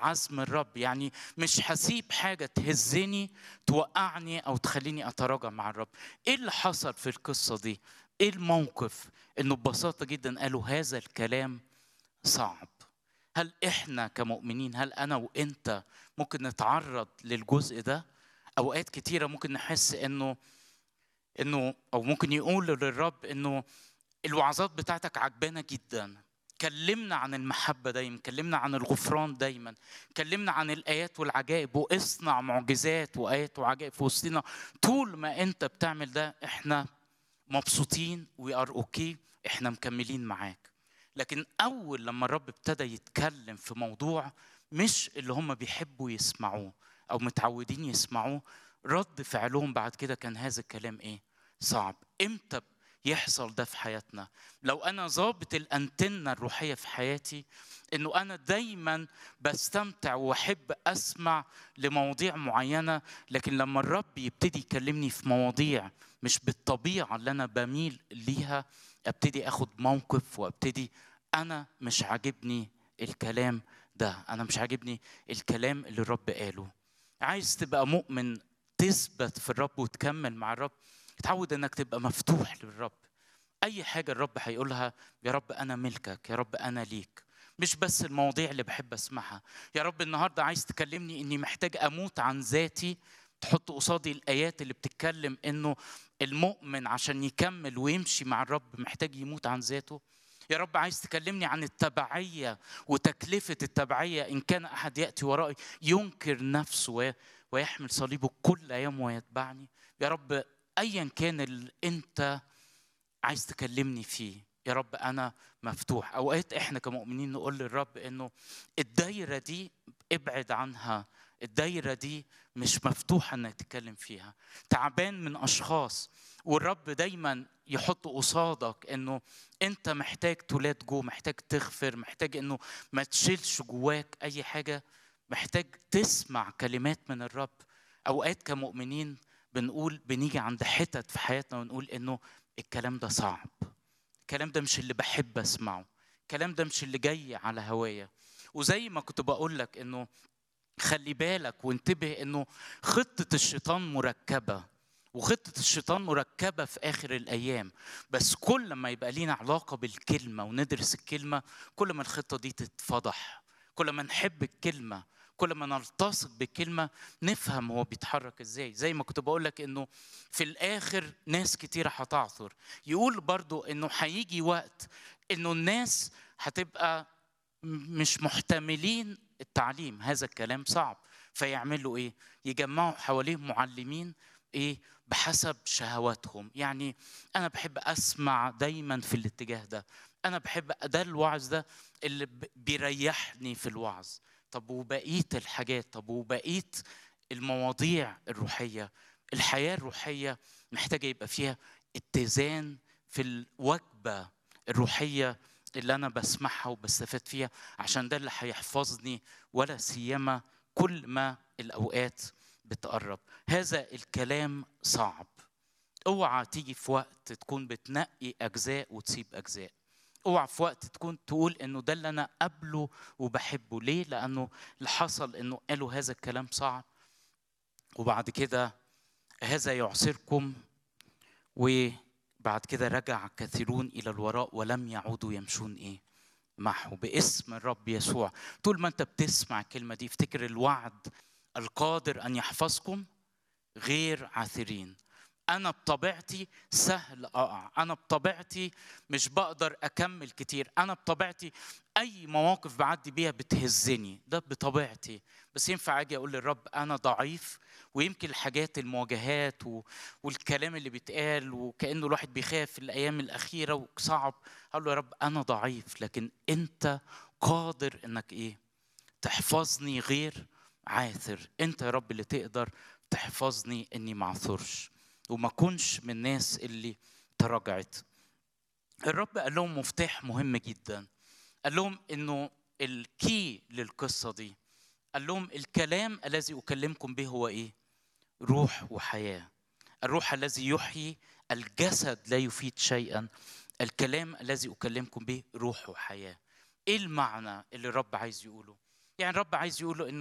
بعزم الرب يعني مش هسيب حاجة تهزني توقعني أو تخليني أتراجع مع الرب إيه اللي حصل في القصة دي إيه الموقف إنه ببساطة جدا قالوا هذا الكلام صعب هل إحنا كمؤمنين هل أنا وإنت ممكن نتعرض للجزء ده أوقات كتيرة ممكن نحس إنه إنه أو ممكن يقول للرب إنه الوعظات بتاعتك عجبانة جدا كلمنا عن المحبة دايما كلمنا عن الغفران دايما كلمنا عن الآيات والعجائب واصنع معجزات وآيات وعجائب في وسطنا طول ما أنت بتعمل ده إحنا مبسوطين وي ار اوكي احنا مكملين معاك لكن اول لما الرب ابتدى يتكلم في موضوع مش اللي هم بيحبوا يسمعوه او متعودين يسمعوه رد فعلهم بعد كده كان هذا الكلام ايه صعب امتى يحصل ده في حياتنا لو انا ظابط الانتنه الروحيه في حياتي انه انا دايما بستمتع واحب اسمع لمواضيع معينه لكن لما الرب يبتدي يكلمني في مواضيع مش بالطبيعه اللي انا بميل ليها ابتدي اخد موقف وابتدي انا مش عاجبني الكلام ده انا مش عاجبني الكلام اللي الرب قاله عايز تبقى مؤمن تثبت في الرب وتكمل مع الرب اتعود انك تبقى مفتوح للرب اي حاجه الرب هيقولها يا رب انا ملكك يا رب انا ليك مش بس المواضيع اللي بحب اسمعها يا رب النهارده عايز تكلمني اني محتاج اموت عن ذاتي تحط قصادي الايات اللي بتتكلم انه المؤمن عشان يكمل ويمشي مع الرب محتاج يموت عن ذاته يا رب عايز تكلمني عن التبعية وتكلفة التبعية إن كان أحد يأتي ورائي ينكر نفسه ويحمل صليبه كل أيام ويتبعني يا رب أيا كان اللي أنت عايز تكلمني فيه يا رب أنا مفتوح أوقات إحنا كمؤمنين نقول للرب إنه الدايرة دي ابعد عنها الدايرة دي مش مفتوحة انك تتكلم فيها تعبان من اشخاص والرب دايما يحط قصادك انه انت محتاج تولاد جو محتاج تغفر محتاج انه ما تشيلش جواك اي حاجة محتاج تسمع كلمات من الرب اوقات كمؤمنين بنقول بنيجي عند حتت في حياتنا ونقول انه الكلام ده صعب الكلام ده مش اللي بحب اسمعه الكلام ده مش اللي جاي على هوايا وزي ما كنت بقول لك انه خلي بالك وانتبه انه خطه الشيطان مركبه وخطه الشيطان مركبه في اخر الايام بس كل ما يبقى لينا علاقه بالكلمه وندرس الكلمه كل ما الخطه دي تتفضح كل ما نحب الكلمه كل ما نلتصق بالكلمة نفهم هو بيتحرك ازاي زي ما كنت بقول لك انه في الاخر ناس كتيرة هتعثر يقول برضو انه هيجي وقت انه الناس هتبقى مش محتملين التعليم هذا الكلام صعب فيعملوا ايه يجمعوا حواليهم معلمين ايه بحسب شهواتهم يعني انا بحب اسمع دايما في الاتجاه ده انا بحب ده الوعظ ده اللي بيريحني في الوعظ طب وبقيه الحاجات طب وبقيه المواضيع الروحيه الحياه الروحيه محتاجه يبقى فيها اتزان في الوجبه الروحيه اللي انا بسمعها وبستفاد فيها عشان ده اللي هيحفظني ولا سيما كل ما الاوقات بتقرب هذا الكلام صعب اوعى تيجي في وقت تكون بتنقي اجزاء وتسيب اجزاء اوعى في وقت تكون تقول انه ده اللي انا قبله وبحبه ليه لانه اللي حصل انه قالوا هذا الكلام صعب وبعد كده هذا يعصركم وبعد كده رجع كثيرون الى الوراء ولم يعودوا يمشون ايه معه باسم الرب يسوع طول ما انت بتسمع الكلمه دي افتكر الوعد القادر ان يحفظكم غير عاثرين انا بطبيعتي سهل اقع انا بطبيعتي مش بقدر اكمل كتير انا بطبيعتي اي مواقف بعدي بيها بتهزني ده بطبيعتي بس ينفع اجي اقول للرب انا ضعيف ويمكن الحاجات المواجهات و... والكلام اللي بيتقال وكانه الواحد بيخاف في الايام الاخيره وصعب اقول له يا رب انا ضعيف لكن انت قادر انك ايه تحفظني غير عاثر انت يا رب اللي تقدر تحفظني اني ما اعثرش وما اكونش من الناس اللي تراجعت الرب قال لهم مفتاح مهم جدا قال لهم انه الكي للقصه دي قال لهم الكلام الذي اكلمكم به هو ايه روح وحياه الروح الذي يحيي الجسد لا يفيد شيئا الكلام الذي اكلمكم به روح وحياه ايه المعنى اللي الرب عايز يقوله يعني الرب عايز يقول له إنه